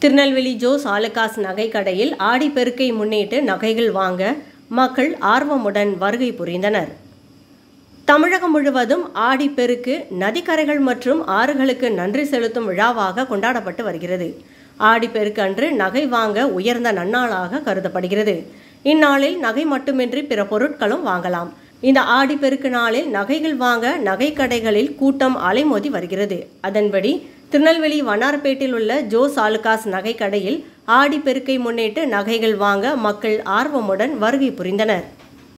Tirunelveli Jose Alukkas நகை கடையில் ஆடிப்பெருக்கை முன்னிட்டு நகைகள் வாங்க மக்கள் ஆர்வமுடன் வருகை புரிந்தனர் தமிழகம் முழுவதும் ஆடிப்பெருக்கு நதிக்கரைகள் மற்றும் ஆறுகளுக்கு நன்றி செலுத்தும் விழாவாக கொண்டாடப்பட்டு வருகிறது ஆடிப்பெருக்கு அன்று நகை வாங்க உயர்ந்த நன்னாளாக கருதப்படுகிறது இந்நாளில் நகை மட்டுமின்றி பிற பொருட்களும் வாங்கலாம் இந்த ஆடிப்பெருக்கு நாளில் நகைகள் வாங்க நகைக்கடைகளில் கூட்டம் அலைமோதி வருகிறது அதன்படி திருநெல்வேலி வண்ணாரப்பேட்டில் உள்ள ஜோஸ் ஆலுகாஸ் நகை கடையில் ஆடிப்பெருக்கை முன்னிட்டு நகைகள் வாங்க மக்கள் ஆர்வமுடன் வருகை புரிந்தனர்